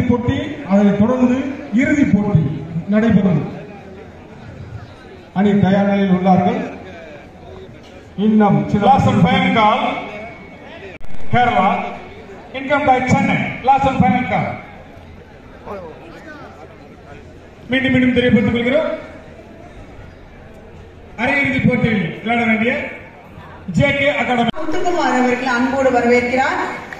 அரையிறுதிப் போட்டி அதைத் தொடர்ந்து இறுதிப் போட்டி நடைபெறும் அணி தயார் நிலையில் உள்ளார்கள் இன்னும் சில Last and final call. Kerala. Income by Chennai. Last and final call. மீண்டும் மீண்டும் தெரியப்படுத்திக் கொள்கிறோம் அரையிறுதிப் போட்டியில் விளையாட வேண்டிய ஜே கே அகாடமி முத்துக்குமார் அவர்கள் அன்போடு வரவேற்கிறார்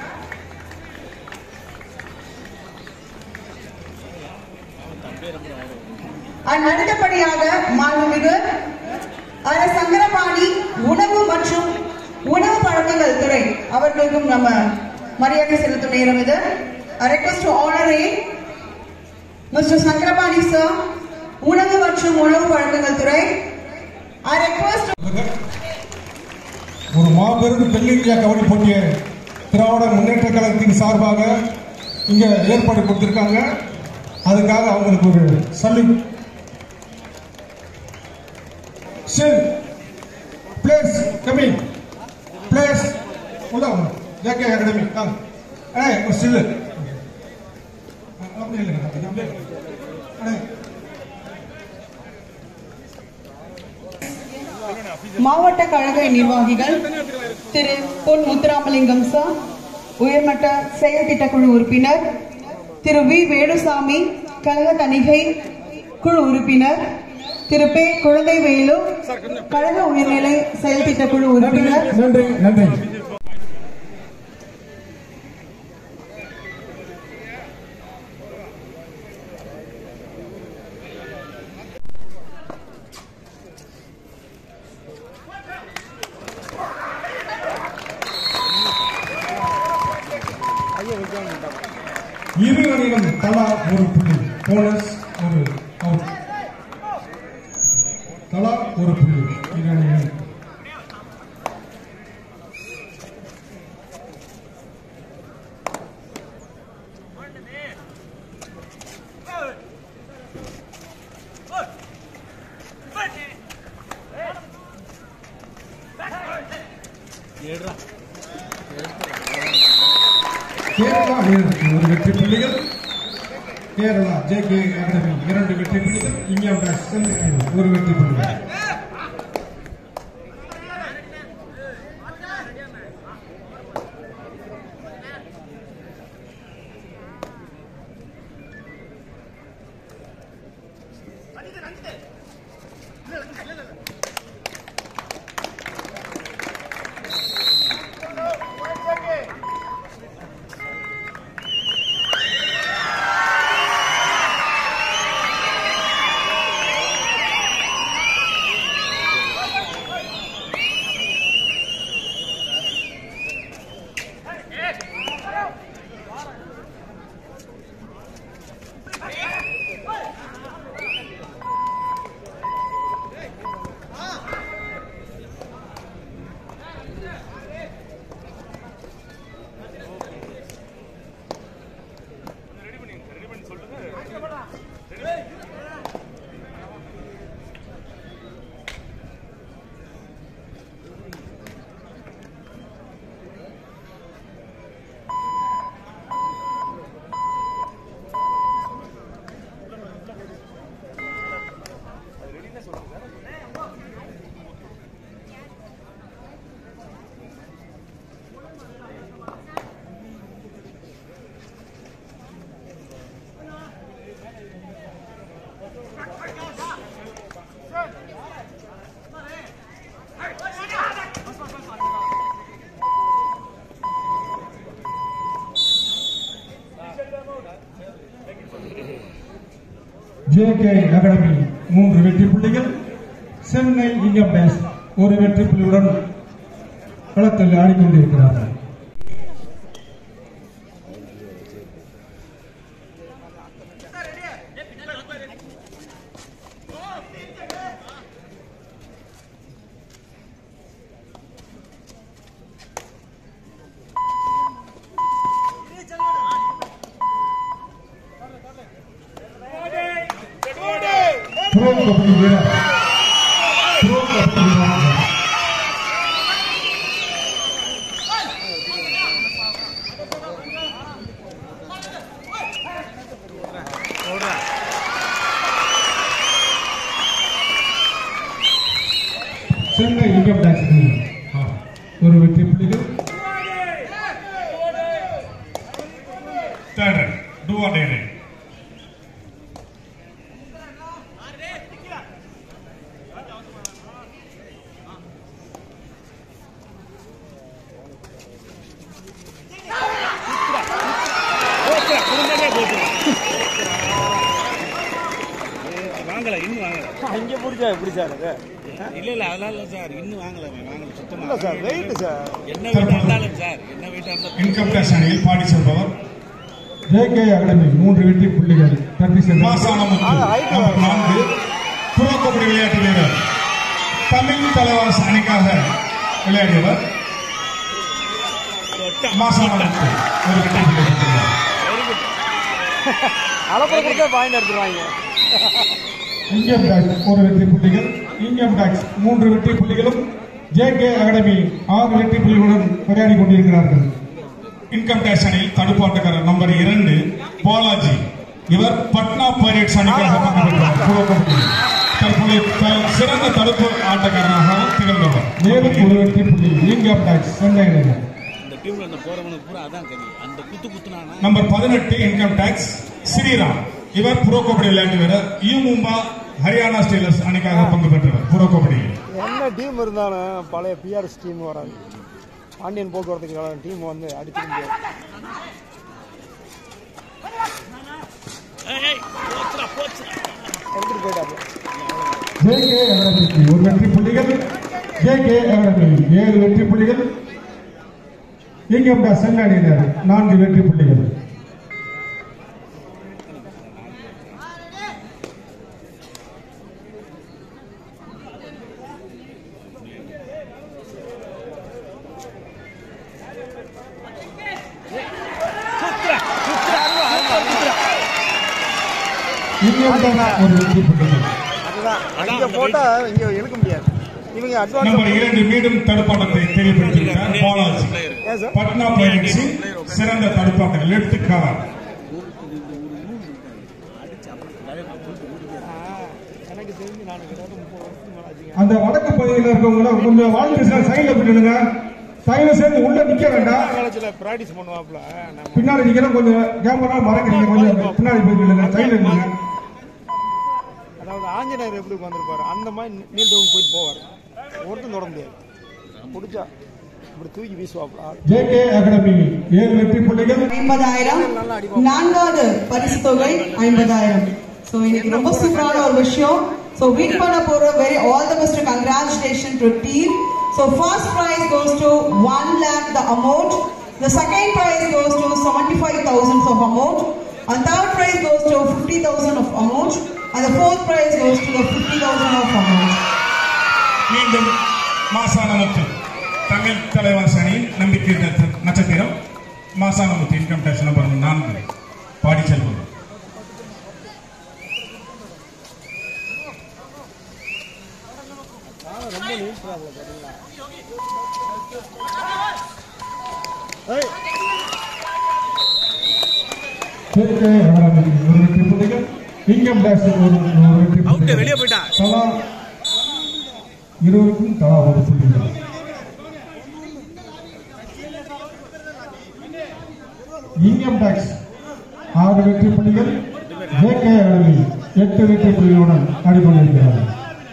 அண்ட் அடுத்தபடியாக மாண்புமிகு அர சங்கரபாணி உணவு மற்றும் உணவு பழக்கங்கள் துறை அவர்களுக்கும் நம்ம மரியாதை செலுத்தும் நேரம் இது ரெக்வஸ்ட் ஆனரே மிஸ்டர் சங்கரபாணி சார் உணவு மற்றும் உணவு பழக்கங்கள் துறை ஐ ரெக்வஸ்ட் ஒரு மாபெரும் தென்னிந்தியா கபடி போட்டியை திராவிட முன்னேற்ற கழகத்தின் சார்பாக இங்க ஏற்பாடு கொடுத்திருக்காங்க அதுக்காக அவங்களுக்கு ஒரு சல்யூட் செல் பிளேஸ் கமிங் பிளேஸ் உள்ள ஜேகே அகாடமி வாங்க அண்ணே ஒரு சில்லு அப்படி இல்லைங்க அப்படியே அண்ணே மாவட்ட கழக நிர்வாகிகள் திரு பொன் முத்துராமலிங்கம் சார் உயர்மட்ட செயல் திட்டக்குழு உறுப்பினர் திரு வி வேணுசாமி கழக தணிகை குழு உறுப்பினர் திரு பே குழந்தைவேலு கழக உயர்நிலை செயல் திட்டக்குழு நன்றி உறுப்பினர் நன்றி நன்றி இரு அணியிலும் தலா ஒரு புள்ளி போனஸ் ஒரு அவுட் தலா ஒரு புள்ளி இரு அணியிலும் கேரளா வீரருக்கு ஒரு வெற்றி புள்ளிகள் கேரளா ஜே கே அகாடமி இரண்டு வெற்றி புள்ளிகள் இந்தியா பிளாஸ் சென்னை அணி ஒரு வெற்றி புள்ளிகள் ஜே கே அகாடமி மூன்று வெற்றி புள்ளிகள் சென்னை இந்தியா பிளாஸ் ஒரு வெற்றி புள்ளியுடன் களத்தில் ஆடிக்கொண்டிருக்கிறார்கள் ப்ரோ கபடி வீரர் ப்ரோ கபடி வீரர் சென்னை இன்கம் டாக்ஸ் ஒரு வெற்றி புள்ளிகள் Third run. Do or die run. வாங்கல இன்னும் வாங்கல அங்கே பிடிச்சா எப்படி சார் அது இல்ல இல்ல அதெல்லாம் இல்ல சார் இன்னும் வாங்கல வாங்கல சுத்தமா இல்லை சார் வெயிட் சார் என்ன வெயிட்டா இருந்தாலும் சார் என்ன வெயிட்டா இருந்தாலும் இன்கம் டேக்ஸ் அணியில் பாடி செல்பவர் ஜேகே அகாடமி மூன்று வெற்றி புள்ளிகள் தட்டி சென்ற மாசானமுத்து ஆ, height நம்பர் நான்கு புரோ கபடி விளையாட்டு வீரர் தமிழ் தலைவாஸ் அணிக்காக விளையாடியவர் மாசானமுத்து ஒரு வெற்றி புள்ளி பெற்றுள்ளார். அளப்பட கொடுத்தா பாயிண்ட் எடுத்துருவாங்க இன்கம் டாக்ஸ் ஒரு வெற்றி புள்ளிகள் இன்கம் டாக்ஸ் மூன்று வெற்றி புள்ளிகளும் ஜேகே அகாடமி ஆறு வெற்றி புள்ளிகளுடன் விளையாடி கொண்டிருக்கிறார்கள் இன்கம் டேக்ஸ் அணியில் தடுப்பாட்டக்காரர் நம்பர் இரண்டு பாலாஜி இவர் பட்னா பைரேட்ஸ் அணிக்காக பங்கேற்றார் புரோ கபடியில். தற்போது த- சிறந்த தடுப்பு ஆட்டக்காரராக திகழ்ந்தவர் மேலும் ஒரு வெற்றி புள்ளி இன்கம் டாக்ஸ் சென்னை அணியினர் இந்த டீம்ல அந்த போறவனுக்கு பூரா அதான் கதி அந்த குத்து குத்துனானா நம்பர் பதினெட்டு இன்கம் டாக்ஸ் ஸ்ரீராம் இவர் புரோ கபடி விளையாட்டு வீரர் யூ மும்பா ஹரியானா ஸ்டீலர்ஸ் அணிக்காக பங்கு பெற்றவர் புரோ கபடியில் என்ன டீம் இருந்தாலும் பழைய பிஆர்எஸ் டீம் வராது பாண்டியன் போக்குவரத்துக்கு டீம் வந்து அடிச்சிட முடியாது ஏய், ஏய், போச்சுடா, போச்சுடா. எடுத்துட்டு போயிட்டாப்ல ஜேகே அகாடமிக்கு ஒரு வெற்றி புள்ளிகள் ஜேகே அகாடமி ஏழு வெற்றி புள்ளிகள் இன்கம் டாக்ஸ் சென்னை அணியினர் நான்கு வெற்றி புள்ளிகள் இன்கம் டாக்ஸ் ஒரு வெற்றி புள்ளிகள் அதுதான் அங்கே போட்டா இங்கே இழுக்க முடியாது இவங்க நம்பர் அட்வான்ஸ் இரண்டு மீண்டும் தடுப்பாட்டத்தை தெளிவுபடுத்தியிருக்கிறார் பாலாஜி ஏன் சார் பட்னா பைரேட்ஸின் சிறந்த தடுப்பாட்டங்கள் எடுத்துக்கார் எனக்கு தெரிஞ்சு நான் கிட்டத்தட்ட முப்பது வருஷத்துக்கு மேலே ஆச்சுங்க அந்த வடக்கு பகுதியில் இருக்கவங்கள கொஞ்சம் வாழ்க்கை சார் சைடில் விட்டுடுங்க தயவு செய்து உள்ள நிக்க வேண்டாம் காலேஜில் ப்ராக்டிஸ் பண்ணுவாப்புல நம்ம பின்னாடி நிக்கிற கொஞ்சம் கேமரா மறக்கிறீங்க கொஞ்சம் பின்னாடி போய் நில்லுங்க சைடில் நில்லுங்க அதாவது ஆஞ்சநேயர் எப்படி உட்காந்துருப்பாரு அந்த மாதிரி நீண்டவங்க போயிட்டு போவார் ஒருத்தன் தொட முடியாது பிடிச்சா இப்படி தூக்கி வீசுவாப்புல ஆள். ஜேகே அகாடமி ஏழு வெற்றி புள்ளிகள் ஐம்பதாயிரம் நான்காவது பரிசு தொகை ஐம்பதாயிரம் சோ இன்னைக்கு ரொம்ப சூப்பரான ஒரு விஷயம் சோ வின் பண்ண போற very all the best congratulation to team so first prize goes to 1 lakh the amount the second prize goes to 75000 of amount and third prize goes to 50000 of amount and the fourth prize goes to the 50000 of amount மீண்டும் மாசானமுத்து தமிழ் தலைவாஸ் அணியின் நம்பிக்கை நட்ச- நட்சத்திரம் Masanamuthu income tax number நான்கு பாடி செல்வது ரொம்ப நீட்டுறாப்புல பார்த்தீங்களா ஏய் JK Academy ஒரு வெற்றி புள்ளிகள் இன்கம் டாக்ஸ் ஒரு ஒரு வெற்றி அவுட்டு புள்ளிகள் வெளியே போயிட்டான் தலா இருவருக்கும் தலா ஒரு புள்ளிகள் இன்கம் டாக்ஸ் ஆறு வெற்றி புள்ளிகள் ஜேகே அகாடமி எட்டு வெற்றி புள்ளிகளுடன் ஆடிக்கொண்டிருக்கிறார்கள்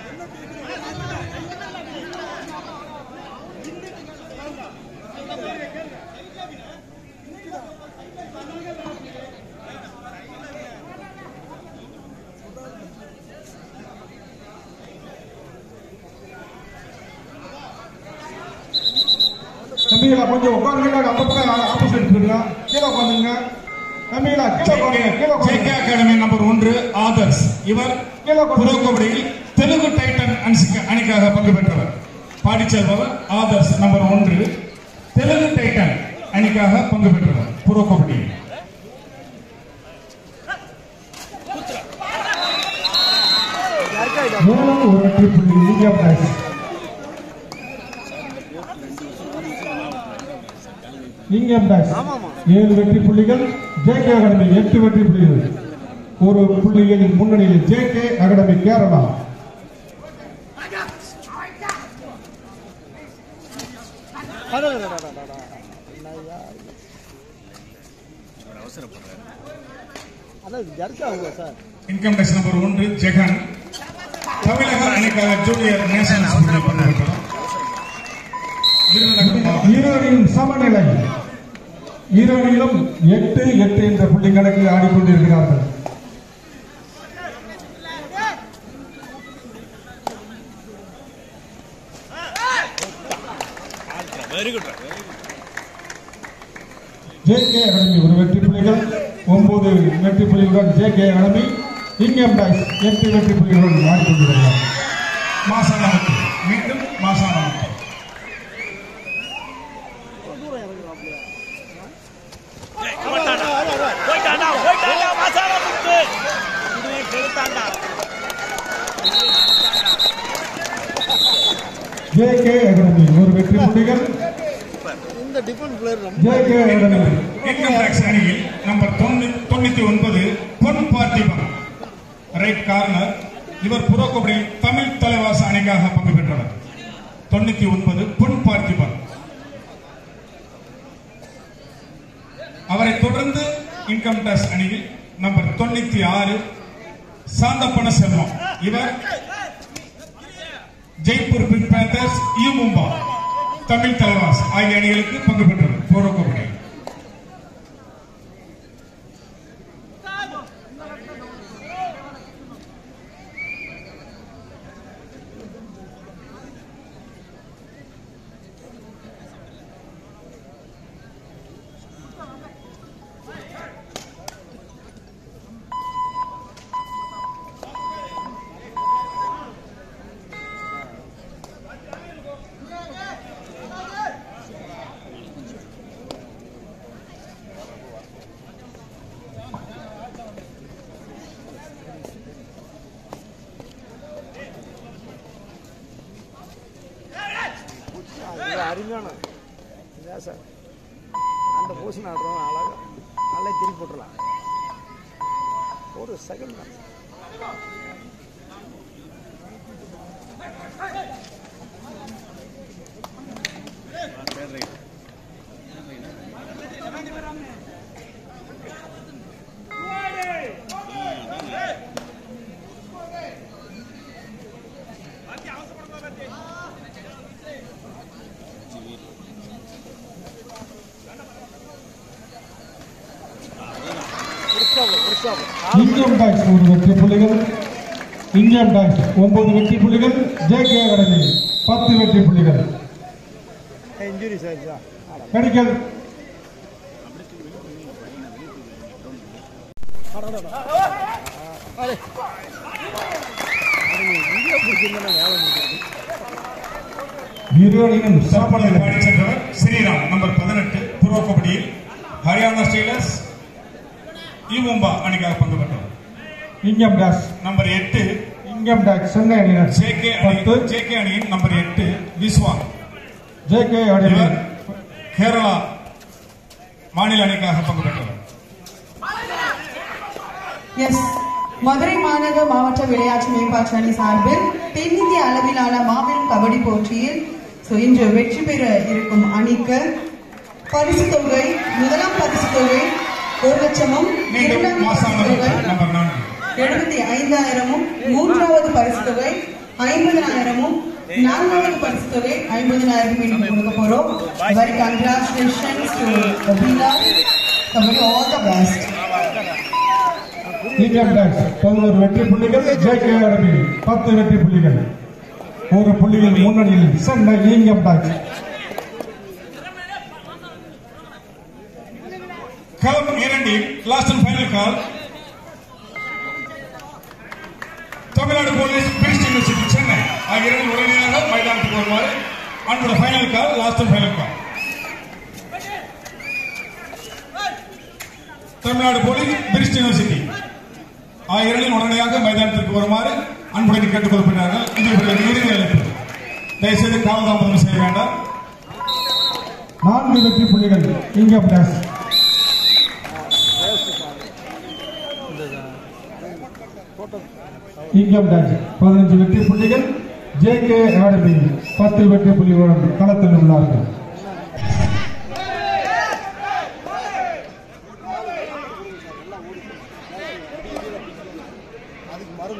தம்பிகளா கொஞ்சம் உட்காருங்க அந்த பக்கம் ஆப்போசிட் போயிருங்க கீழே உட்காந்துங்க தம்பிகளா கீழே உட்காருங்க கீழே ஜேகே உட்காருங்க அகாடமி நம்பர் ஒன்று ஆதர்ஸ் இவர் கீழே உட்காருங்க. புரோ கபடியில் தெலுங்கு டைட்டன் அணிக்கு- அணிக்காக பங்கு பெற்றவர் பாடி செல்பவர் ஆதர்ஸ் நம்பர் ஒன்று தெலுங்கு டைட்டன் அணிக்காக பங்கு பெற்றவர் புரோ கபடியில் யாருக்கா மேலும் ஒரு வெற்றி புள்ளி இந்தியா டாக்ஸ் இந்தியம் டாக்ஸ் ஆமாமா. ஏழு வெற்றி புள்ளிகள் ஜேகே அகாடமி எட்டு வெற்றி புள்ளிகள் ஒரு புள்ளிகளின் முன்னணியில் ஜேகே அகாடமி கேரளா அடடடடடடா. என்னய்யா இது? அதான் இது ஜர்க் ஆகுதா சார் இன்கம் டேக்ஸ் நம்பர் ஒன்று ஜெகன் தமிழக அணிக்காக ஜூனியர் நேஷனல் ஸ்கூலில் பங்கு பெற்றோம் விருதுநகர் மாவட்டம். ஈரோடின் சமநிலை ஈரோடிலும் எட்டு எட்டு என்ற புள்ளி கணக்கில் ஆடிக்கொண்டிருக்கிறார்கள் very good J K Academy ஒரு வெற்றி புள்ளிகள் ஒன்பது வெற்றி புள்ளிகளுடன் J K Academy income tax எட்டு வெற்றி புள்ளிகளுடன் ஆடிக்கொண்டிருக்கிறார் மாசானமுத்து மீண்டும் மாசானமுத்து போயிட்டாண்டா போயிட்டாண்டா மசாலா முத்து இதுவே கெடுத்தாண்டா ஜே கே அகாடமி ஒரு வெற்றி புள்ளிகள் இந்த டிஃபன் பிளேயர் ரொம்ப J K Academy income tax அணியில் நம்பர் தொண்ணூ- தொண்ணூத்தி ஒன்பது பொன் பார்த்திபன் ரைட் கார்னர் இவர் புரோ கபடி தமிழ் தலைவாச அணிக்காக பங்கு பெற்றவர் தொண்ணூத்தி ஒன்பது பொன் பார்த்திபன் அவரை தொடர்ந்து இன்கம் டேக்ஸ் அணியில் நம்பர் தொண்ணூத்தி ஆறு சாந்தப்பன செல்வம் இவர் Jaipur pink panthers U Mumba Tamil Thalaivas ஆகிய அணிகளுக்கு பங்கு பெற்றவர் புரோ கபடி இது அருமையான இதான் சார் அந்த போஷன் ஆடுறோம் அழகா நல்லா திருப்பி போட்டுடலாம் ஒரு செகண்ட் தான் உற்சாகம் உற்சாகம் இந்தியம் டாக்ஸ் ஒரு வெற்றி புள்ளிகள் இந்தியம் டாக்ஸ் ஒன்பது வெற்றி புள்ளிகள் ஜே கே அகாடமி பத்து வெற்றி புள்ளிகள் இன்ஜுரி சார் மெடிக்கல் இங்கே பிடிச்சிருந்தா வேலை முடியாது ஈரோடினும் சாப்பாடு சாப்பாடு பாடி சென்றவர் ஸ்ரீராம் நம்பர் பதினெட்டு புரோ கபடியில் ஹரியானா ஸ்டீலர்ஸ் ஈமும்பா அணிக்காக பங்கு பெற்றவர் இந்தியம் டாக்ஸ் நம்பர் எட்டு இந்தியம் டாக்ஸ் சென்னை அணியினர் ஜேகே அணி பத்து ஜேகே அணியின் நம்பர் எட்டு விஸ்வா ஜே கே அகாடமி இவர் கேரளா மாநில அணிக்காக பங்கு பெற்றவர் எஸ் மதுரை மாநகர மாவட்ட விளையாட்டு மேம்பாட்டு அணி சார்பில் தென்னிந்திய அளவிலான மாபெரும் கபடி போட்டியில் so இன்று வெற்றி பெற இருக்கும் அணிக்கு பரிசு தொகை முதலாம் பரிசு தொகை ஒரு லட்சமும் மீண்டும் இரண்டாம் பரிசு மாசான தொகை நம்பர் நான்கு எழுபத்தி ஐந்தாயிரமும் மூன்றாவது பரிசு தொகை ஐம்பதனாயிரமும் நான்காவது பரிசு தொகை ஐம்பதனாயிரம் இன்னைக்கு கொடுக்க போறோம் very congratulations to kabaddi all the best income tax பதினோரு வெற்றி புள்ளிகள் ஜே கே அகாடமி பத்து வெற்றி புள்ளிகள் ஒரு புள்ளியில் முன்னணியில் சென்னை இந்தியம் டாக்ஸ் களம் இரண்டில் last and final call Tamil Nadu police PRIST university Chennai ஆகிய இரண்டு உடனடியாக மைதானத்துக்கு வருமாறு அன்போட final call last and final call Tamil Nadu police PRIST university ஆகிய இரண்டில் உடனடியாக மைதானத்திற்கு வருமாறு அன்புடன் கேட்டுக் கொள்கிறார்கள் இது இவர்களது இறுதி அழைப்பு தயவுசெய்து காலதாமதம் செய்ய வேண்டாம் நான்கு வெற்றி புள்ளிகள் இந்தியம் டாக்ஸ் இந்தியம் டாக்ஸ் பதினஞ்சு வெற்றி புள்ளிகள் ஜே கே அகாடமி பத்து வெற்றி புள்ளிகளுடன் களத்தில் உள்ளார்கள்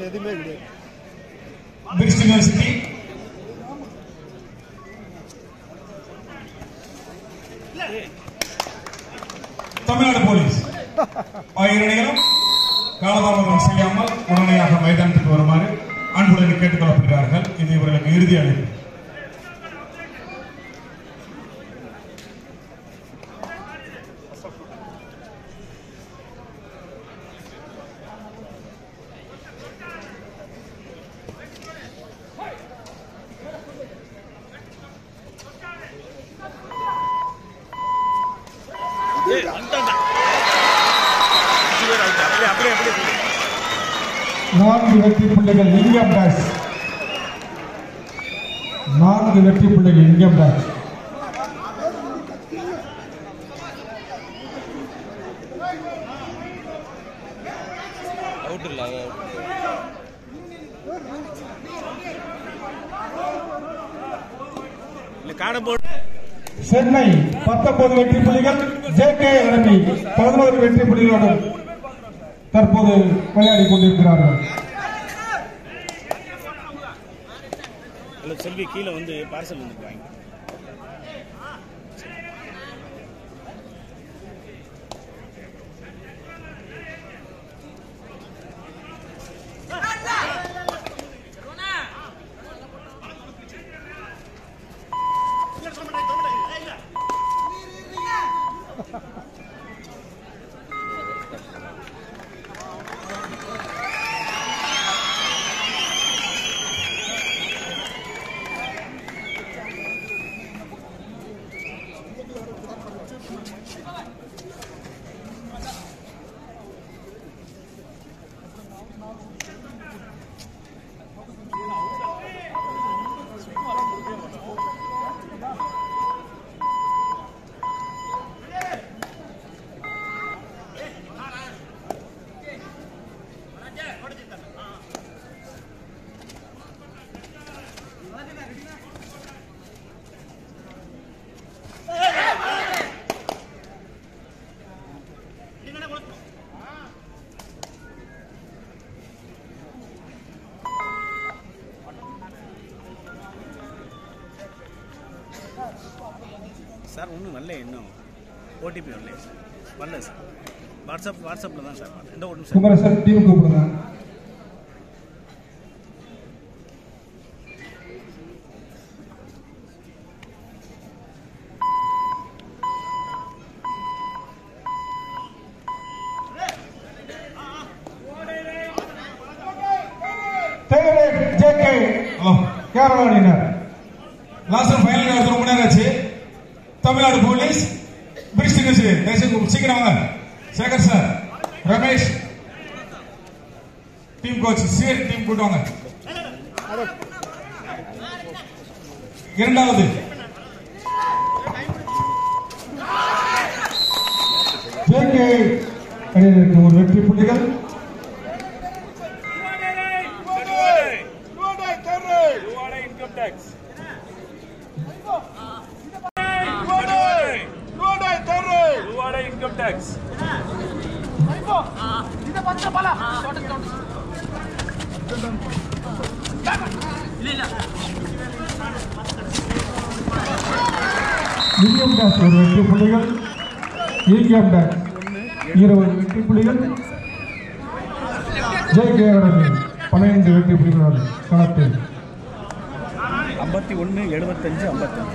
ஒன்று எதுவுமே கிடையாது பிரிஸ்ட் யூனிவர்சிட்டி தமிழ்நாடு போலீஸ் ஆகிய அணிகளும் காலதாமதம் செய்யாமல் உடனடியாக மைதானத்துக்கு வருமாறு அன்புடன் கேட்டுக்கொள்ளப்படுகிறார்கள் இது இவர்களுக்கு இறுதி அழைப்பு ஏய் வந்துட்டான்டா அஞ்சு பேர் out. அப்படியே அப்படியே அப்படியே போடு. நான்கு வெற்றி புள்ளிகள் இந்தியம் டாஷ் நான்கு வெற்றி புள்ளிகள் இந்தியம் டாஷ் அவுட் இல்லை இல்ல காடை போடு சென்னை பத்தொன்பது வெற்றி புள்ளிகள் ஜே கே அகாடமி பதினோரு வெற்றி புள்ளிகளோடு தற்போது விளையாடி கொண்டிருக்கிறார்கள் இல்ல செல்வி கீழே வந்து பார்சல் வந்துருக்காங்க சார் ஒன்றும் வரல இன்னும் ஓடிபி வரல சார் வரல சார் வாட்ஸ்அப் வாட்ஸ்அப்பில் தான் சார் எந்த ஒரு நிமிஷம் குமரசன் டீம் கூப்பிடுங்க தேவரே ஜே கே ஹலோ கேரள அணியினர் லாஸ்ட் ஃபைனல் எடுத்து ரொம்ப நேரம் ஆச்சு தமிழ்நாடு போலீஸ் பிரிஸ்ட் யூனிவர்சிட்டி தயவுசெய்து சீக்கிரம் வாங்க Sekar sir Ramesh team coach சிஎர் டீம் கூட்டு வாங்க இரண்டாவது ஜே கே அணியினருக்கு ஒரு வெற்றி புள்ளிகள் இன்கம் டேக்ஸ் இந்தியம் டாஸ் ஒரு வெற்றி புள்ளிகள் இந்தியம் டாஸ் இருபது வெற்றி புள்ளிகள் ஜே கே அகாடமி பன்னிரண்டு வெற்றி புள்ளிகளோடு களத்தில் ஐம்பத்தி ஒன்று எழுபத்தஞ்சு ஐம்பத்தஞ்சு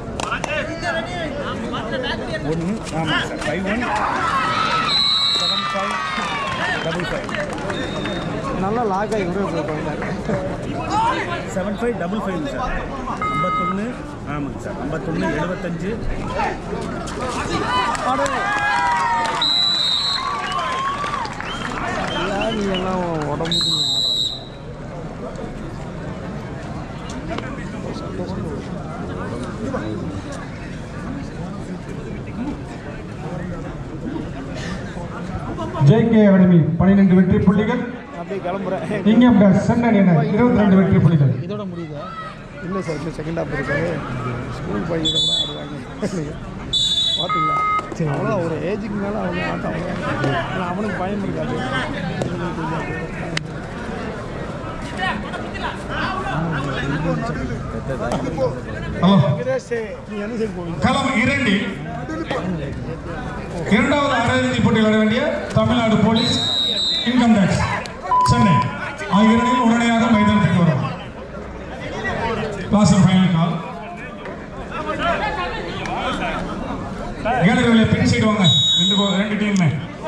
ஒன்று ஆமாம் sir five one seven five double five நல்லா லாக் ஆகி கூட போயிட்டாங்க seven five double five sir ஐம்பத்தொன்று ஆமாங்க சார் ஐம்பத்தொன்று எழுபத்தஞ்சு எல்லாம் நீ எல்லாம் உடம்புக்கு நீ ஆடுறாங்க ஜே கே அகாடமி பன்னிரண்டு வெற்றி புள்ளிகள் அப்படியே கிளம்புறேன் இந்தியம் டாஸ் சென்னை அணியினர் இருபத்தி ரெண்டு வெற்றி புள்ளிகள் இதோட முடியுதா இல்லை சார் இன்னும் செகண்ட் ஹாஃப் இருக்காது ஸ்கூல் பையன் கூட ஆடுவாங்க பார்த்தீங்களா சரி அவ்வளோ ஒரு ஏஜுக்கு மேலே அவன் ஆட்டம் அவ்வளோ ஆனால் அவனுக்கு பயம் இருக்காது ஹலோ நீ என்ன சைடு போவீங்க களம் இரண்டில் இரண்டாவது அரையிறுதி போட்டியில் விளையாட வேண்டிய Tamil Nadu police income tax Chennai ஆகிய இரண்டில் உடனடியாக மைதானத்துக்கு வரும் லாஸ்ட் ஃபைனல் கால் கேலரியில் பின் சைடு வாங்க ரெண்டு கோ- ரெண்டு டீமுமே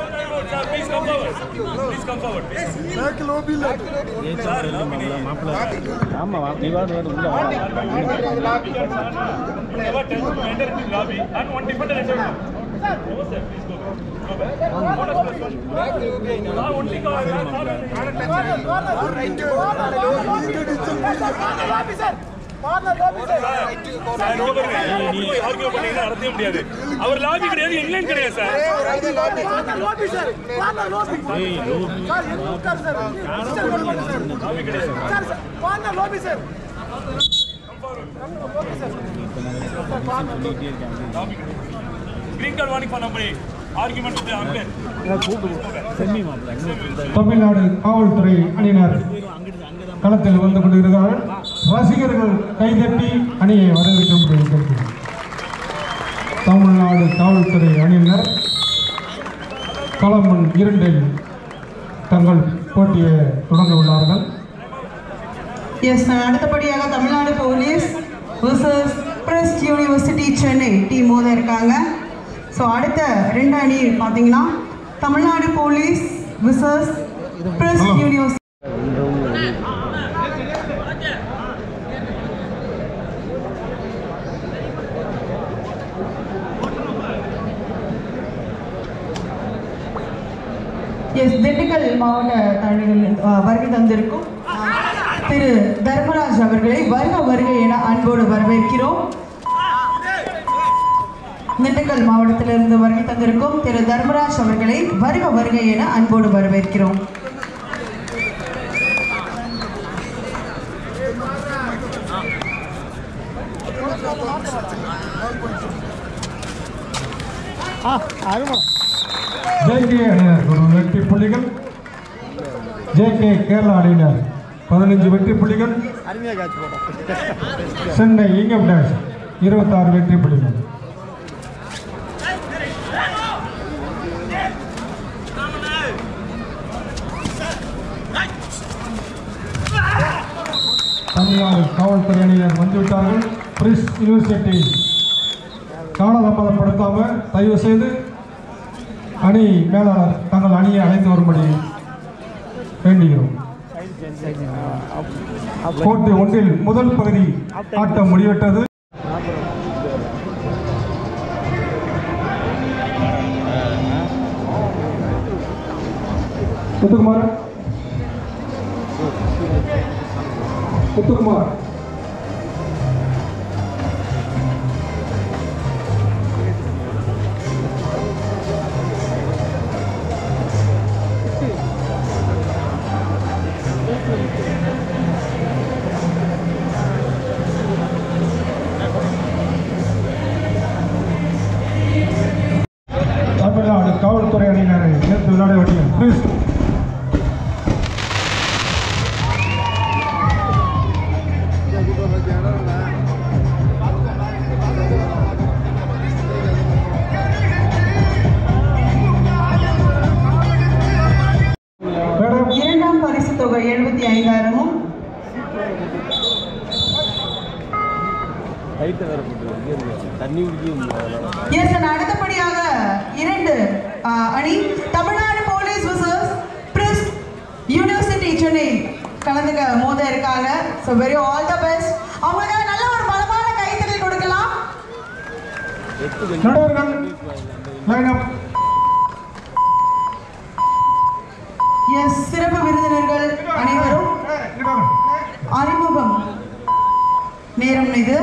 நடத்தவே முடியாது அவர் லாபி கிடையாது இங்கிலாந்து கிடையாது சார் கிரீன் கார்டு வார்னிங் பண்ண போய் ஆர்குமெண்ட் வித் அம்பேர் தமிழ்நாடு காவல்துறை அணியினர் களத்தில் வந்து கொண்டிருக்கிறார்கள் ரசிகர்கள் கைதட்டி அணியை வரவேற்கும்படி கேட்கிறேன் தமிழ்நாடு காவல்துறை அணியினர் களம் எண் இரண்டில் தங்கள் போட்டியை தொடங்க உள்ளார்கள் எஸ் அடுத்தபடியாக Tamil Nadu police vs PRIST university Chennai team மோத இருக்காங்க ஸோ அடுத்த ரெண்டு அணி பார்த்தீங்கன்னா Tamil Nadu police vs PRIST university yes Dindigul மாவட்ட தலைவர்கள் அஹ், வருகை தந்திருக்கும் திரு தர்மராஜ் அவர்களை வருக வருக என அன்போடு வரவேற்கிறோம் திண்டுக்கல் மாவட்டத்திலிருந்து வருகை தந்திருக்கும் திரு தர்மராஜ் அவர்களை வருக வருக என அன்போடு வரவேற்கிறோம் ஆ அருமா ஜேகே அணியினர் ஒரு வெற்றி புள்ளிகள் ஜேகே கேரளா அணியினர் பதினஞ்சு வெற்றி புள்ளிகள் அருமையாக காட்சி போட்டோம் சென்னை இங்கம் டேஷ் இருபத்தாறு வெற்றி புள்ளிகள் தமிழ்நாடு காவல்துறை அணியினர் வந்துவிட்டார்கள் பிரிஸ் யூனிவர்சிட்டி காலதாமதப்படுத்தாம தயவு செய்து அணி மேலாளர் தங்கள் அணியை அழைத்து வரும்படி வேண்டுகிறோம் கோட்டு ஒன்றில் முதல் பகுதி ஆட்டம் முடிவிட்டது முத்துக்குமார் முத்துக்குமார் தமிழ்நாடு காவல்துறை அணியினரை நேற்று விளையாட வேண்டிய பிரிஸ் மேடம் இரண்டாம் பரிசு தொகை எழுபத்தி ஐந்தாயிரமும் தண்ணி குடிக்க முடியாது எஸ் அடுத்தபடியாக இரண்டு ஆ, அணி Tamil Nadu police vs PRIST university Chennai கலந்துக்க மோத இருக்காங்க so very all the best அவங்களுக்காக நல்ல ஒரு பலமான கைத்தறி கொடுக்கலாம் நடுவர்கள் லைன் அப் எஸ் சிறப்பு விருந்தினர்கள் அனைவரும் அறிமுகம் நேரம் இது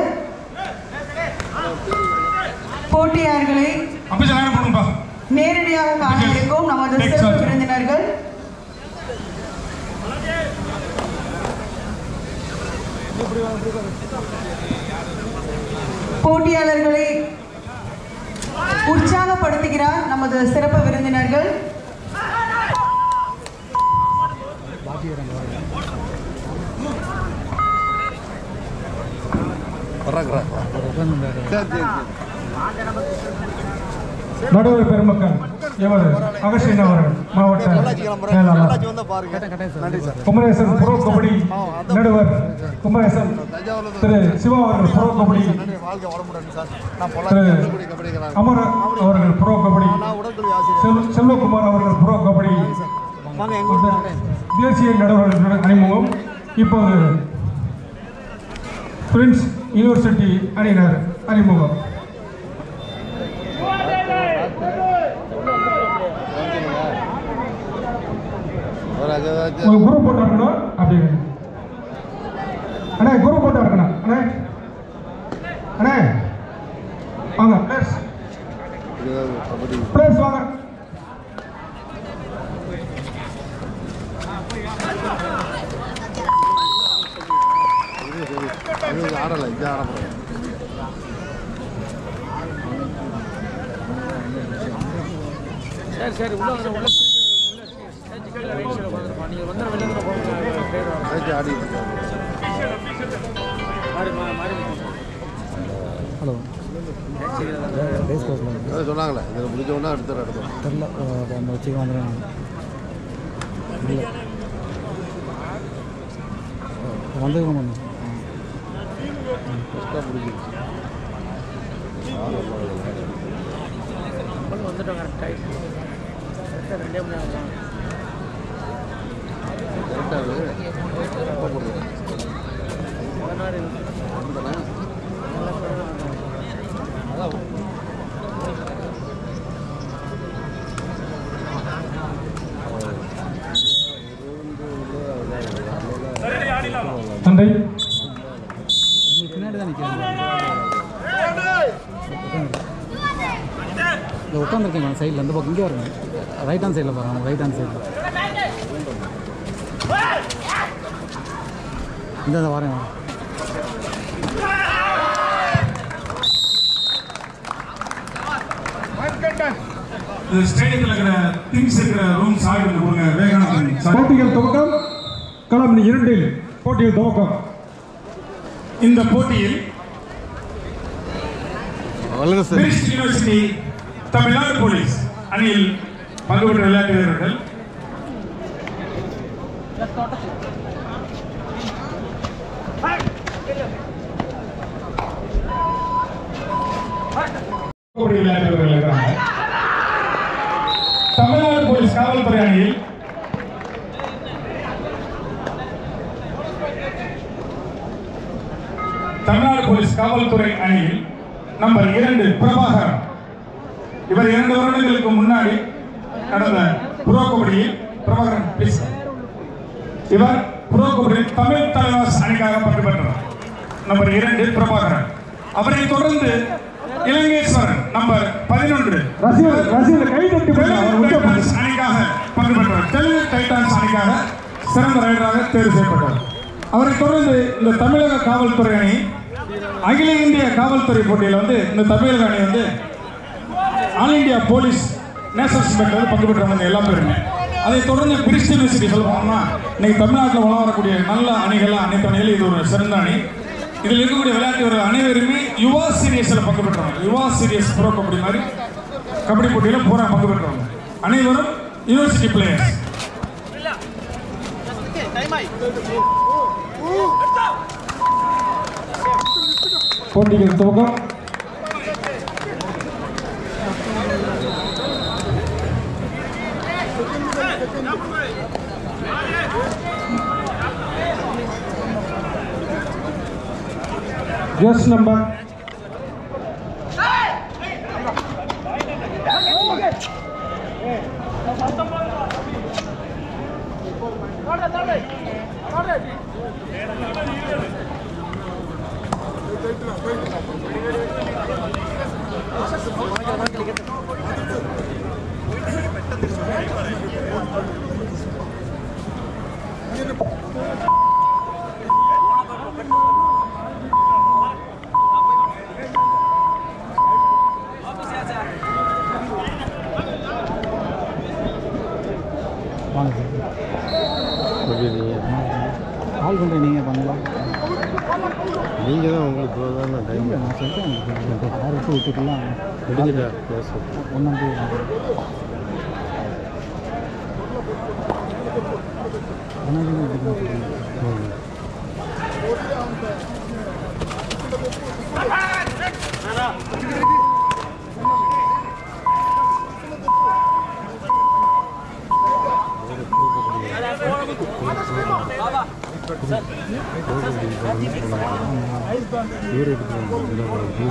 போட்டியாளர்களை அப்படி ஜனான போடுங்கப்பா நேரடியாக காண இருக்கும் நமது Next சிறப்பு one. விருந்தினர்கள் போட்டியாளர்களை உற்சாகப்படுத்துகிறார் நமது சிறப்பு விருந்தினர்கள் பார்க்குறேன் சரி சரி சரி நடுவர் பெருமக்கள் எவர் அகஸ்டின் அவர்கள் மாவட்ட செயலாளர் பொள்ளாச்சி வந்தால் பாருங்க நன்றி சார் குமரேசன் புரோ கபடி நடுவர் குமரேசன் தஞ்சாவூர்ல திரு சிவா அவர்கள் புரோ கபடி நன்றி வாழ்க்கை வளமுடன் சார் நான் திரு பொள்ளாச்சி கூடிய கபடிக்கிறாங்க அமர் அவர்கள் புரோ கபடி நான் உடற்கல்வி ஆசிரியர் செல்- செல்வகுமார் அவர்கள் புரோ கபடி வாங்க எங்க ஊர்ல தேசிய நடுவர்களுடன் அறிமுகம் இப்போது பிரின்ஸ் யூனிவர்சிட்டி அணியினர் அறிமுகம் ஒரு அகராஜ் உங்க குரு போட்டா இருக்கணும் அப்படி அண்ணே குரு போட்டா இருக்கணும் அண்ணே அண்ணே வாங்க பிளேஸ் கபடி பிளேஸ் வாங்க இது ஆடலை இது ஆடப்படும் சரி சரி உள்ள வந்து உள்ள நீங்கள் வந்து வெளியே போக சேர்த்து ஆடிட்டு இருக்காங்க மாறி மாறி ஹலோ ரேஸ் கோர்ஸில் அதான் சொன்னாங்களே இதில் முடிஞ்ச உடனே அடுத்த இடத்துல தெரில அந்த வச்சுக்க வந்துடுவேன் இல்லை வந்துருக்கோம் பண்ணு ஃபஸ்ட்டாக முடிஞ்சிருச்சு வந்துட்டோம் கரெக்டாக கரெக்டாக ரெண்டே மணி நேரம் கரெக்டாக எப்போ போடுறது பதினாறு நன்றி உங்களுக்கு பின்னாடி தான் நிற்கிறேன் இல்லை உட்காந்துருக்கேன் சைடில் இந்த பக்கம் இங்கே வருங்க ரைட் ஹேண்ட் சைடில் பாருங்க ரைட் ஹேண்ட் சைடில் இந்த இந்த வரேன் வரேன். இது ஸ்டேடியத்தில் இருக்கிற திங்ஸ் இருக்கிற ரூம்ஸ் ஆகிட்டு கொடுங்க வேகநாதன் சார் போட்டிகள் துவக்கம் களம் இரண்டில் போட்டிகள் துவக்கம் இந்த போட்டியில் வல்லரசு பெரிஸ்ட் யூனிவர்சிட்டி தமிழ்நாடு போலீஸ் அணியில் பங்கு பெற்ற விளையாட்டு வீரர்கள் கபடி விளையாட்டு வீரர்கள் இருக்கிறாங்க தமிழ்நாடு போலீஸ் காவல்துறை அணியில் தமிழ்நாடு போலீஸ் காவல்துறை அணியில் நம்பர் இரண்டு பிரபாகரன் இவர் இரண்டு வருடங்களுக்கு முன்னாடி நடந்த புரோ கபடியில் பிரபாகரன் please. இவர் புரோ கபடியில் தமிழ் தலைவாஸ் அணிக்காக பங்கு பெற்றவர் நம்பர் இரண்டு பிரபாகரன் அவரை தொடர்ந்து இலங்கேஸ்வரன் நம்பர் பதினொன்று ரசிகர் ரசிகர் கை தட்டி போடுங்க. அவர் உச்ச போடுங்க. டைட்டான்ஸ் அணிக்காக பங்கு பெற்றவர் தெலுங்கு டைட்டான்ஸ் அணிக்காக சிறந்த ரைடராக தேர்வு செய்யப்பட்டார் அவரை தொடர்ந்து இந்த தமிழக காவல்துறை அணி அகில இந்திய காவல்துறை போட்டியில் வந்து இந்த தமிழக அணி வந்து all India police nationals battle வந்து பங்கு பெற்றவங்க எல்லா பேருமே அதை தொடர்ந்து பிரிஸ்ட் யூனிவர்சிட்டி சொல்ல போனோம்னா இன்னைக்கு தமிழ்நாட்டில் வளம் வரக்கூடிய நல்ல அணிகள்லாம் அனைத்து அணிகளும் இது ஒரு சிறந்த அணி இதில் இருக்கக்கூடிய விளையாட்டு வீரர்கள் அனைவருமே யுவா சீரியஸில் பங்கு பெற்றவங்க யுவா சீரியஸ் ப்ரோ கபடி மாதிரி கபடி போட்டியில் பூரா பங்கு பெற்றவங்க அனைவரும் யூனிவர்சிட்டி பிளேயர்ஸ் போட்டிகள் துவக்கம் ஜஸ்ட் நம்பர் வாங்க சார் கால் பண்ணுறேன் நீங்கள் பண்ணலாம் நீங்கள் தான் உங்களுக்கு போதான டைம் நான் சொல்லிட்டேன் உங்களுக்கு யார் விட்டு விட்டுக்கலாம் முடிஞ்சிட்டா பேச ஒன்றாம் தேதி ஒன்றாம் தேதி விட்டுக்கலாம் சொல்லுங்க. இவர் எடுத்து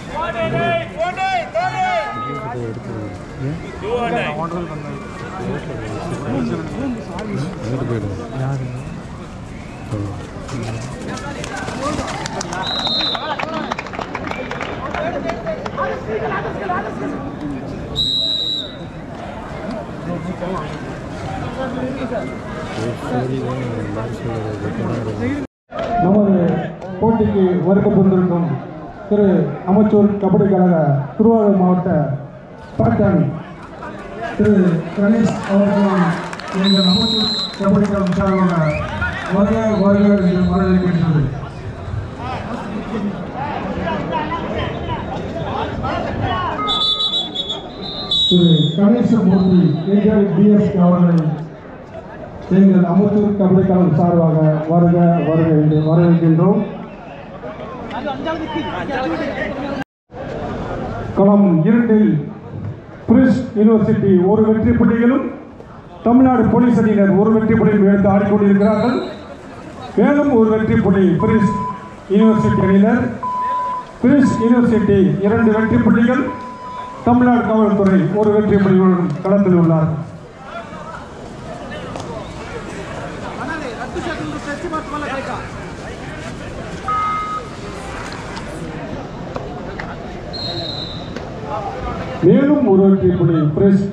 எடுத்து போயிடுவோம் யார் சரி தான் லாஸ்ட் சொல்கிறது நமது போட்டிக்கு வருகை புரிந்திருக்கும் திரு அமைச்சூர் கபடி கழக திருவாரூர் மாவட்ட பாட்டாளி திரு கணேஷ் அவர்களும் எங்கள் அமைச்சூர் கபடி கழகம் சார்பாக வருக வருக என்று வரவேற்கின்றது திரு கணேசமூர்த்தி ஏஜாய் பிஎஸ் அவர்களை எங்கள் அமுத்தூர் கபடி கழகம் சார்பாக வருக வருக என்று வரவேற்கின்றோம் களம் இரண்டில் பிரிஸ் யூனிவர்சிட்டி ஒரு வெற்றி புள்ளிகளும் தமிழ்நாடு போலீஸ் அணியினர் ஒரு வெற்றி புள்ளியும் எடுத்து ஆடிக்கொண்டிருக்கிறார்கள் மேலும் ஒரு வெற்றி புள்ளி பிரிஸ் யூனிவர்சிட்டி அணியினர் பிரிஸ் யூனிவர்சிட்டி இரண்டு வெற்றி புள்ளிகள் தமிழ்நாடு காவல்துறை ஒரு வெற்றி புள்ளிகளுடன் களத்தில் உள்ளார் மேலும் ஒரு வெற்றி புள்ளி பிரஸ்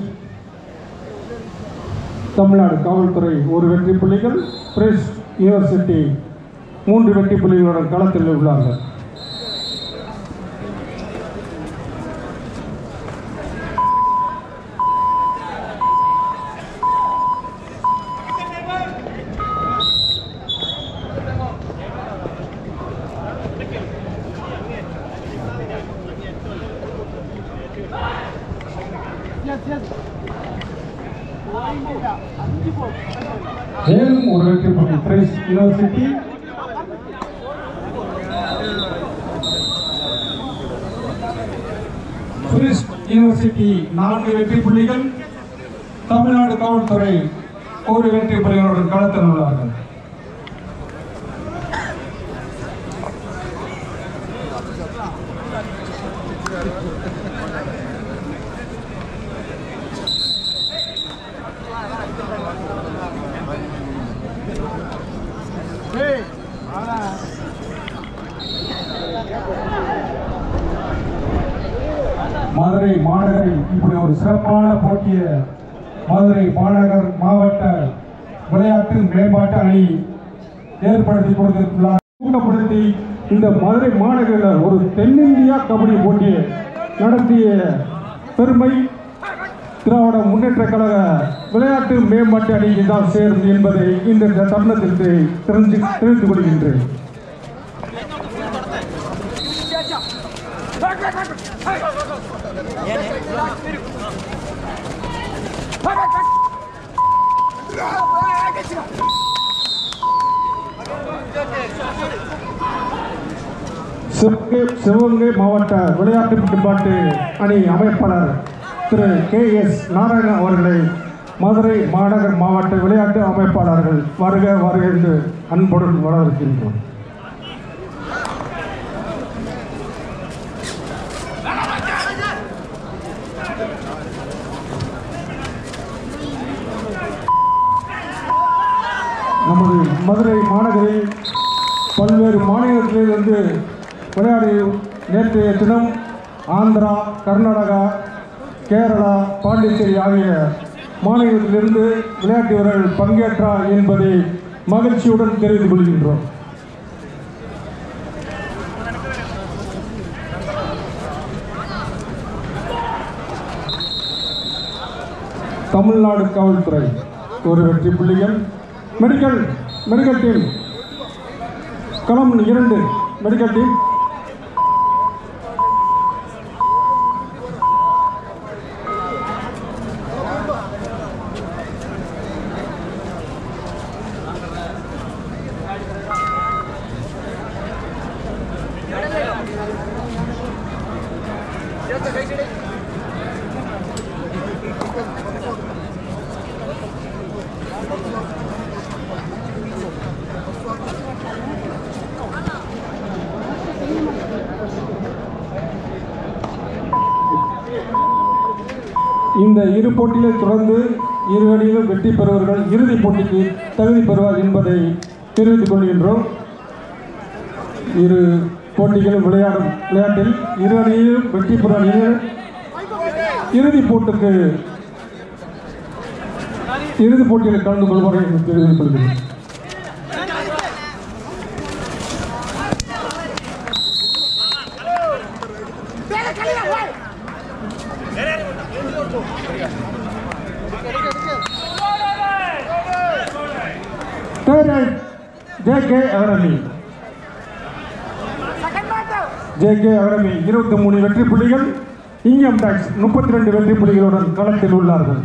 தமிழ்நாடு காவல்துறை ஒரு வெற்றி புள்ளிகள் பிரஸ் யூனிவர்சிட்டி மூன்று வெற்றி புள்ளிகளுடன் களத்தில் உள்ளார்கள் மேலும் ஒரு வெற்றி புள்ளி பிரைஸ் யூனிவர்சிட்டி பிரிஸ் யூனிவர்சிட்டி நான்கு வெற்றி புள்ளிகள் தமிழ்நாடு காவல்துறை ஒரு வெற்றி புள்ளிகளுடன் களத்தில் உள்ளார்கள் மதுரை மாநகரில் இப்படி ஒரு சிறப்பான போட்டியை மதுரை மாநகர் மாவட்ட விளையாட்டு மேம்பாட்டு அணி ஏற்படுத்தி கொடுத்திருக்கிறார் ஊக்கப்படுத்தி இந்த மதுரை மாநகரில் ஒரு தென்னிந்தியா கபடி போட்டியை நடத்திய பெருமை திராவிட முன்னேற்ற கழக விளையாட்டு மேம்பாட்டு அணிக்கு தான் சேரும் என்பதை இந்த தருணத்திற்கு தெரிஞ்சு தெரிந்து கொள்கின்றேன் சிவகங்கை சிவகங்கை மாவட்ட விளையாட்டு மேம்பாட்டு அணி அமைப்பாளர் திரு கே எஸ் நாராயணன் அவர்களை மதுரை மாநகர் மாவட்ட விளையாட்டு அமைப்பாளர்கள் வருக வருக என்று அன்புடன் வரவேற்கின்றோம் நமது மதுரை மாநகரில் பல்வேறு மாநிலங்களிலிருந்து விளையாடி நேற்றைய தினம் ஆந்திரா கர்நாடகா கேரளா பாண்டிச்சேரி ஆகிய மாநிலத்திலிருந்து விளையாட்டு வீரர்கள் பங்கேற்றார் என்பதை மகிழ்ச்சியுடன் தெரிந்து கொள்கின்றோம் தமிழ்நாடு காவல்துறை ஒரு வெற்றி புள்ளிகள் மெடிக்கல் மெடிக்கல் டீம் களம் இரண்டு மெடிக்கல் டீம் இந்த இரு போட்டிகளை தொடர்ந்து இரு அணியிலும் வெற்றி பெறுவர்கள் இறுதிப் போட்டிக்கு தகுதி பெறுவார் என்பதை தெரிவித்துக் கொள்கின்றோம் இரு போட்டிகளும் விளையாடும் விளையாட்டில் இரு அணியிலும் வெற்றி பெறும் அணியினர் இறுதிப் போட்டிக்கு இறுதிப் போட்டியில் கலந்து கொள்வார்கள் என்று தெரிவித்துக் கொள்கிறேன் Third right, JK Agarami. JK Agarami இருபத்தி மூணு வெற்றி புள்ளிகள் இன்கம் டாக்ஸ் முப்பத்தி ரெண்டு வெற்றி புள்ளிகளுடன் களத்தில் உள்ளார்கள்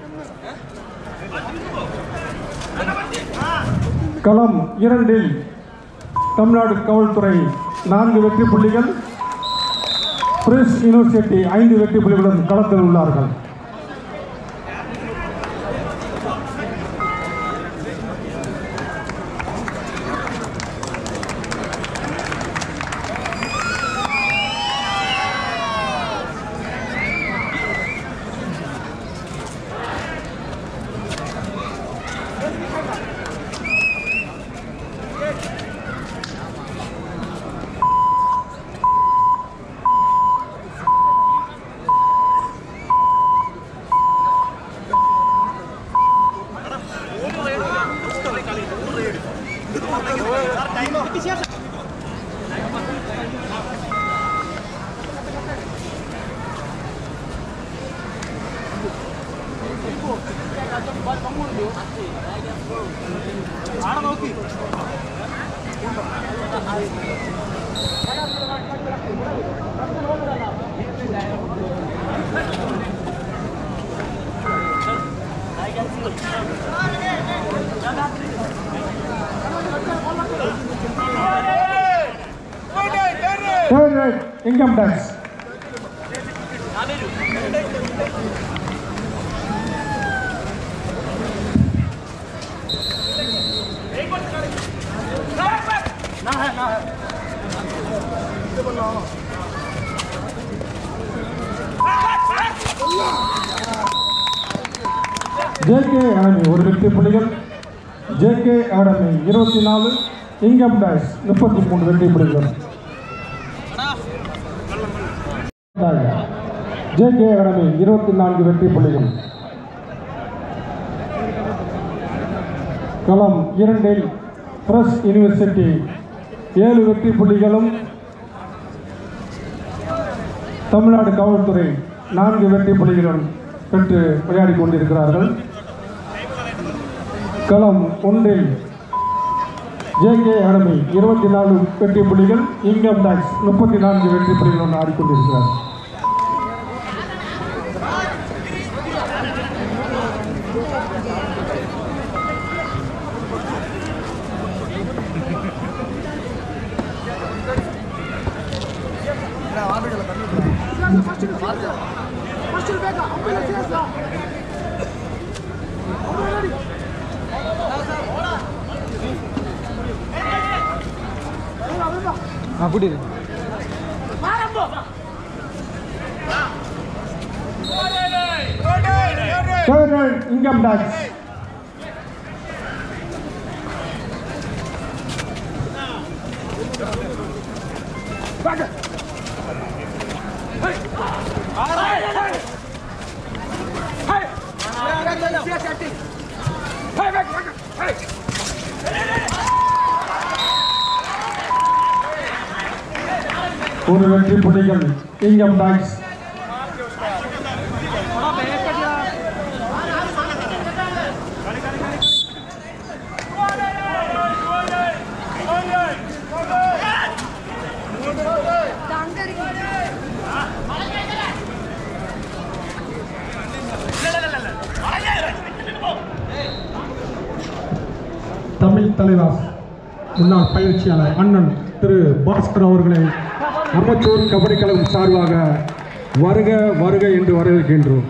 களம் இரண்டில் தமிழ்நாடு காவல்துறை நான்கு வெற்றி புள்ளிகள் பிரஸ் யூனிவர்சிட்டி ஐந்து வெற்றி புள்ளிகளுடன் களத்தில் உள்ளார்கள் Third right, income tax. JK Academy ஒரு வெற்றி புள்ளிகள் ஜேகே அகாடமி இருபத்தி நாலு இன்கம் டேக்ஸ் முப்பத்தி மூணு வெற்றி புள்ளிகள் ஜேகே அகாடமி இருபத்தி நான்கு வெற்றி புள்ளிகள் களம் இரண்டில் பிரஸ் யூனிவர்சிட்டி ஏழு வெற்றி புள்ளிகளும் தமிழ்நாடு காவல்துறை நான்கு வெற்றி புள்ளிகளும் பெற்று விளையாடிக் கொண்டிருக்கிறார்கள் களம் ஒன்றில் ஜேகே அகாடமி இருபத்தி நாலு வெற்றி புள்ளிகள் இன்கம் டாக்ஸ் முப்பத்தி நான்கு வெற்றி புள்ளிகளுடன் ஆடிக்கொண்டிருக்கிறார் அப்படி Third right, income tax. ஒரு வெற்றி புள்ளிகள் இன்கம் டாக்ஸ் தமிழ் தலைவர் முன்னாள் பயிற்சியாளர் அண்ணன் திரு பாஸ்கர் அவர்களை அம்பத்தூர் கபடி கழகம் சார்பாக வருக வருக என்று வரவேற்கின்றோம்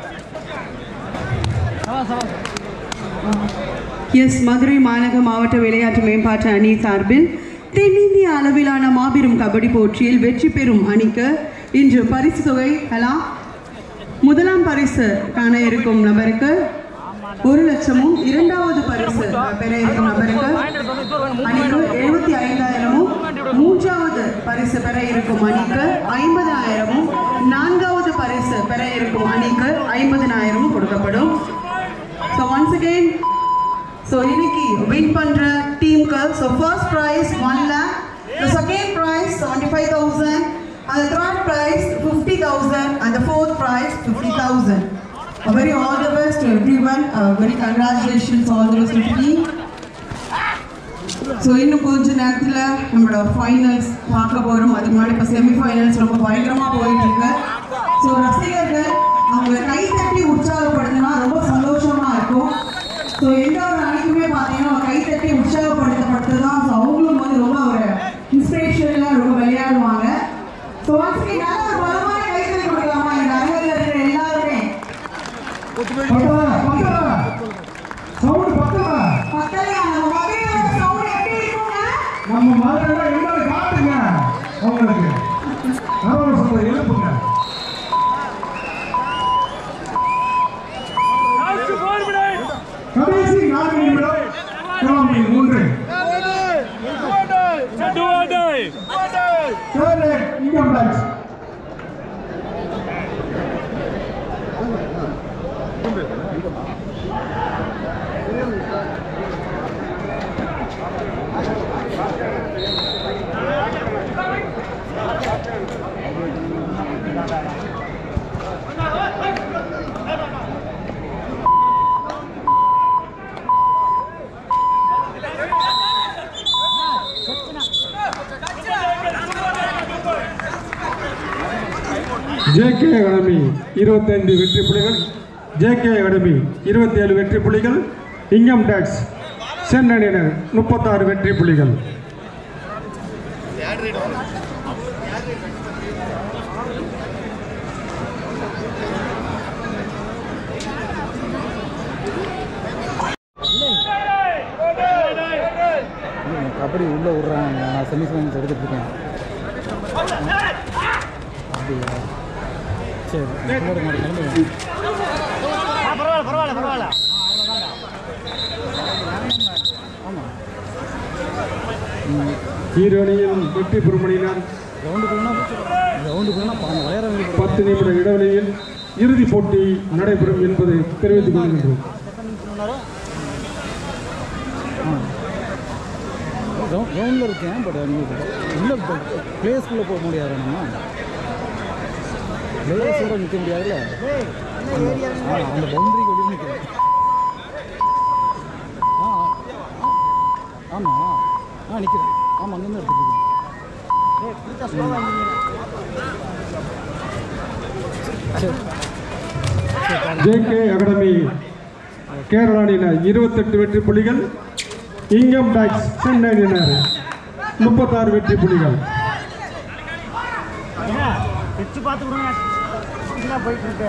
எஸ் மதுரை மாநக மாவட்ட விளையாட்டு மேம்பாட்டு அணி சார்பில் தென்னிந்திய அளவிலான மாபெரும் கபடி போட்டியில் வெற்றி பெறும் அணிக்கு இன்று பரிசு தொகை ஹலா முதலாம் பரிசு காண இருக்கும் நபருக்கு ஒரு லட்சமும் இரண்டாவது பரிசு பெற இருக்கும் நபருக்கு அணிக்கு எழுபத்தி ஐந்தாயிரமும் மூன்றாவது பரிசு பெற இருக்கும் அணிக்கு ஐம்பதாயிரமும் நான்காவது பரிசு பெற இருக்கும் அணிக்கு ஐம்பதனாயிரமும் கொடுக்கப்படும் ஸோ ஒன்ஸ் அகெயின் ஸோ இன்னைக்கு வின் பண்ற டீமுக்கு so first prize one lakh the second prize seventy five thousand அந்த தேர்ட் ப்ரைஸ் ஃபிஃப்டி தௌசண்ட் அந்த fourth prize fifty thousand very all the best everyone very congratulations all the best team so இன்னும் கொஞ்ச நேரத்தில் நம்மளோட finals பார்க்க போகிறோம் அதுக்கு முன்னாடி இப்போ செமிஃபைனல்ஸ் ரொம்ப பயங்கரமாக போயிட்டு இருக்கு ஸோ ரசிகர்கள் அவங்க கை தட்டி உற்சாகப்படுத்தினா ரொம்ப சந்தோஷமா இருக்கும் ஸோ எந்த ஒரு அணிக்குமே பார்த்தீங்கன்னா கை தட்டி உற்சாகப்படுத்தப்பட்டு தான் ஸோ அவங்களும் வந்து ரொம்ப ஒரு இன்ஸ்பிரேஷனில் ரொம்ப விளையாடுவாங்க ஸோ ஒன்ஸ் நல்ல ஒரு பலமான கை தட்டி கொடுக்கலாமா இந்த அரங்கில் இருக்கிற எல்லாருமே சவுண்ட் பத்தல பக்கத்துல நம்ம மகளிரோட சவுண்ட் எப்படி இருக்குங்க நம்ம மாதிரி என்னன்னு காட்டுங்க அவங்களுக்கு நான் சொல்ற எழுப்புங்க லாஸ்ட் ஃபோர் மினிட்ஸ் கடைசி நான்கு நிமிடம் கிளம்பி மூன்று two are tie third income tax JK Academy இருபத்தைந்து வெற்றி புள்ளிகள் ஜேகே அகாடமி இருபத்தி ஏழு வெற்றி புள்ளிகள் இன்கம் டேக்ஸ் சென்னணியினர் முப்பத்தாறு வெற்றி புள்ளிகள் கபடி உள்ளே விட்றாங்க நான் செமிஃபைனல்ஸ் எடுத்துட்டு இருக்கேன் அப்படியா சரி போடு மாடு கிளம்புங்க பரவாயில்ல பரவாயில்ல பரவாயில்ல ஆமாம் ஈரணியில் வெற்றி பெறுமணியினர் ரவுண்டுக்குள்ளனா ரவுண்டுக்குள்ளனா பாருங்க விளையாடுறவங்க பத்து நிமிட இடைவெளியில் இறுதிப் போட்டி நடைபெறும் என்பதை தெரிவித்துக் கொள்கின்றோம் கிரவுண்டில் இருக்கேன் பட் நீங்கள் உள்ள பிளேஸ்க்குள்ளே போக முடியாது நம்ம பிளேஸோட நிற்க முடியாதுல்ல அந்த- ஆ, அந்த பவுண்டரிக்கு வெளியே நிற்கிறேன் ஆ ஆ, ஆமாம் ஆ நிற்கிறேன் ஆமாம் அங்கேருந்து எடுத்துட்டு இருக்கேன் சரி ஜேகே அகாடமி கேரளா அணியினர் இருபத்தெட்டு வெற்றி புள்ளிகள் இன்கம் டாக்ஸ் சென்னை அணியினர் முப்பத்தாறு வெற்றி புள்ளிகள் வச்சு பார்த்து விடுங்க என்ன போயிட்டு இருக்கு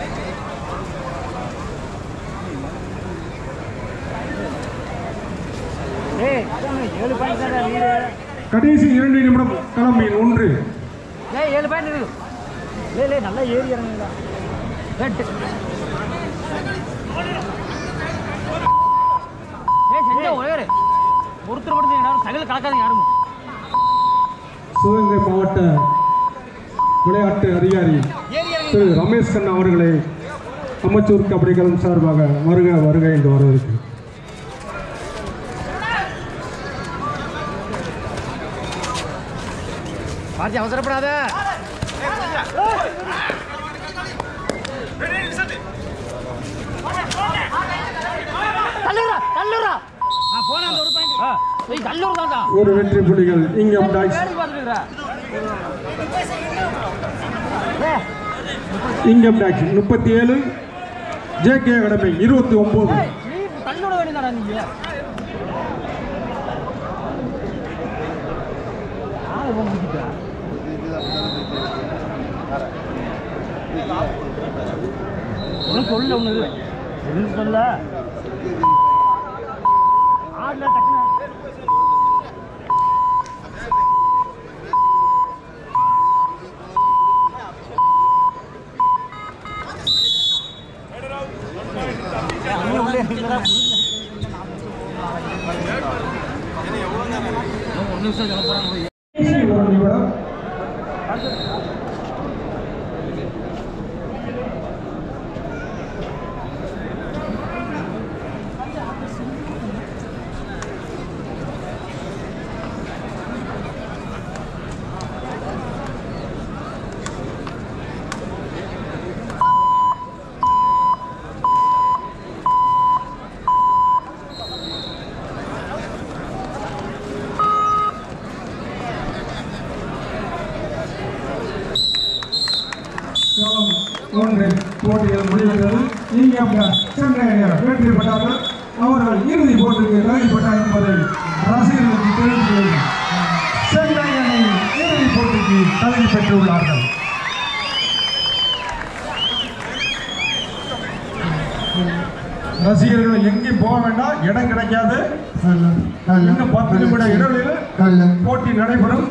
ஏய் அதான் ஏழு பாயிண்ட் தான் வீடு கடைசி இரண்டு நிமிடம் களமில் ஒன்று ஏய் ஏழு பாயிண்ட் இருக்கு லே லே நல்லா ஏறி இறங்குங்களா ஏய் செஞ்சா ஒரே ஒரு. ஒருத்தர் மட்டும் யாரும் சகல கலக்காதீங்க யாரும் சிவகங்கை மாவட்ட விளையாட்டு அதிகாரி திரு ரமேஷ் கண்ணா அவர்களை அமைச்சூர் கபடி கழகம் சார்பாக வருக வருக என்று வரவேற்கிறேன் பார்த்து அவசரப்படாத தள்ளுறா தள்ளுறா போனா அந்த ஒரு பாயிண்ட் ஏய் கல்லூர் தான்டா ஒரு வெற்றி புலிகள் இங்கம் டாக்ஸ் வேலைக்கு பார்த்துட்டு இங்கம் டாக்ஸ் முப்பத்தி ஏழு ஜே கே அகாடமி இருபத்தி ஒன்பது நீ கல்லூட வேண்டியதாடா நீங்க ஆளை போக முடிச்சுட்டா ஒன்றும் சொல்ல ஒன்று இல்லை எதுவும் சொல்ல ஆடல டக்குனு ஒரு நிமிஷம் சொல்ல போறாங்க ஒரு நிமிடம் கேவலம் மூன்று போட்டிகள் முடிவுற்றது இங்கம் சென்னை அணியினர் வெற்றி பெற்றார்கள் அவர்கள் இறுதி போட்டிக்கு தகுதிப்பட்டார் என்பதை ரசிகர்களுக்கு தெரிவித்துள்ளனர் சென்னை அணி இறுதி போட்டிக்கு தகுதி பெற்றுள்ளார்கள் ரசிகர்கள் எங்கேயும் போக வேண்டாம் இடம் கிடைக்காது இன்னும் பத்து நிமிட இடைவெளியில் போட்டி நடைபெறும்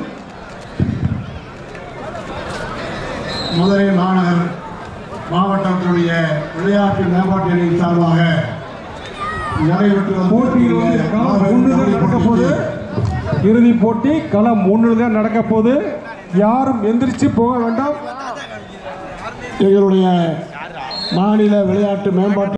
மதுரை மாநகர் மாவட்டத்தினுடைய விளையாட்டு மேம்பாட்டு அணியின் சார்பாக நடைபெற்று வரும் போட்டியில் வந்து களம் ஒன்று தான் நடக்க போகுது இறுதி போட்டி களம் ஒன்று தான் நடக்க போகுது யாரும் எந்திரிச்சு போக வேண்டாம் எங்களுடைய மாநில விளையாட்டு மேம்பாட்டு